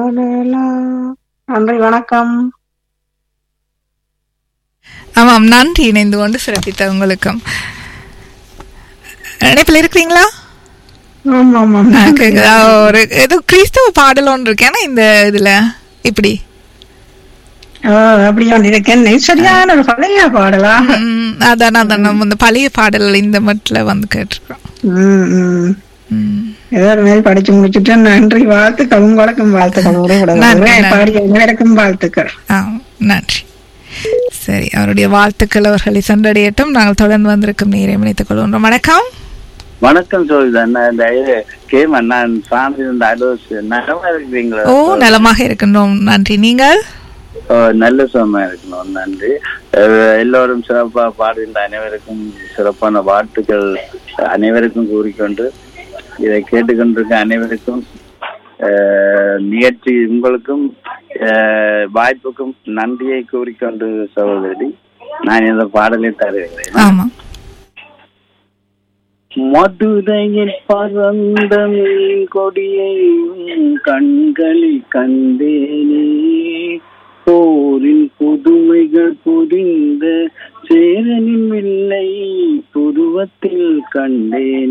நன்றி வணக்கம் ஆமாம் நன்றி இணைந்து கொண்டு சிறப்பித்த உங்களுக்கும் இணைப்பில் இருக்கிறீங்களா ஆமா ஆமா ஆ, கேக்குதா? ஒரு ஏதோ கிறிஸ்தவ பாடல் ஒன்று இருக்கு ஏன்னா இந்த இதுல இப்படி ஓ, அப்படி ஒன்று இருக்கேன் சரியான ஒரு பழைய பாடலா ம், அதான் அதான் நம்ம இந்த பழைய பாடல் இந்த மட்டில் வந்து கேட்டிருக்கோம் ம், ம். ம். ஏதோ ஒரு மாதிரி படிச்சு முடிச்சுட்டு நன்றி வாழ்த்துக்கள் உங்களுக்கும் வாழ்த்துக்கள் ஒரே நன்றி, விட நன்றி. பாடிய அனைவருக்கும் வாழ்த்துக்கள் ஆ நன்றி சரி அவருடைய வாழ்த்துக்கள் அவர்களை சென்றடையட்டும் நாங்கள் தொடர்ந்து வந்திருக்கும் நீரை இணைத்துக் கொள்கின்றோம் வணக்கம் வணக்கம் சோழிதா நான் இந்த இது கேம் நான் சாமி இந்த அலோஸ் நலமா இருக்கிறீங்களா ஓ நலமாக இருக்கின்றோம் நன்றி நீங்கள் ஓ, நல்ல சுகமா இருக்கணும் நன்றி அஹ், எல்லோரும் சிறப்பா பாடுகின்ற அனைவருக்கும் சிறப்பான வாழ்த்துக்கள் அனைவருக்கும் கூறிக்கொண்டு இதை கேட்டுக்கொண்டிருக்க அனைவருக்கும் அஹ், நிகழ்ச்சி உங்களுக்கும் அஹ், வாய்ப்புக்கும் நன்றியை கூறிக்கொண்டு சகோதரி நான் இந்த பாடலை தருகிறேன் ஆமா மதுரையில் பறந்த மீன் கொடியை உன் கண்களில் கண்டேனே போரின் புதுமைகள் புரிந்த சேரனின் வில்லை புருவத்தில் கண்டேனே